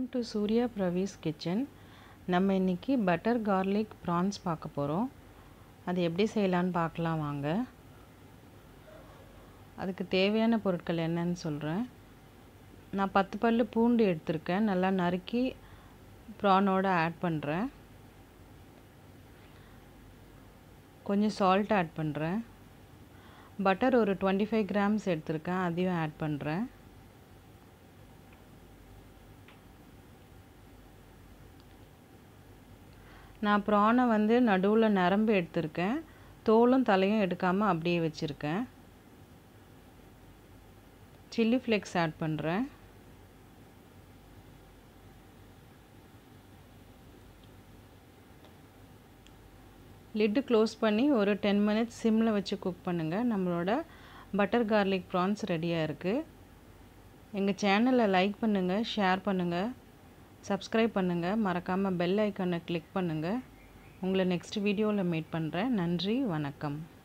to Surya பிரவீஸ் kitchen நம்ம இன்றைக்கி butter garlic prawns பார்க்க போகிறோம் அது எப்படி செய்யலான்னு பார்க்கலாம் வாங்க அதுக்கு தேவையான பொருட்கள் என்னன்னு சொல்கிறேன் நான் பத்து பல் பூண்டு எடுத்திருக்கேன் நல்லா நறுக்கி ப்ரானோட ஆட் பண்ணுறேன் கொஞ்சம் சால்ட் ஆட் பண்ணுறேன் பட்டர் ஒரு டுவெண்ட்டி ஃபைவ் கிராம்ஸ் எடுத்திருக்கேன் அதையும் ஆட் பண்ணுறேன் நான் ப்ரானை வந்து நடுவில் நரம்பு எடுத்திருக்கேன் தோலும் தலையும் எடுக்காமல் அப்படியே வச்சுருக்கேன் சில்லி ஃப்ளேக்ஸ் ஆட் பண்ணுறேன் லிட்டு க்ளோஸ் பண்ணி ஒரு டென் மினிட்ஸ் சிம்மில் வச்சு குக் பண்ணுங்கள் நம்மளோட பட்டர் கார்லிக் ப்ரான்ஸ் ரெடியாக இருக்குது எங்கள் சேனலை லைக் பண்ணுங்கள் ஷேர் பண்ணுங்கள் சப்ஸ்கிரைப் பண்ணுங்கள் மறக்காமல் பெல் ஐக்கானை கிளிக் பண்ணுங்கள் உங்களை நெக்ஸ்ட் வீடியோவில் மீட் பண்ணுறேன் நன்றி வணக்கம்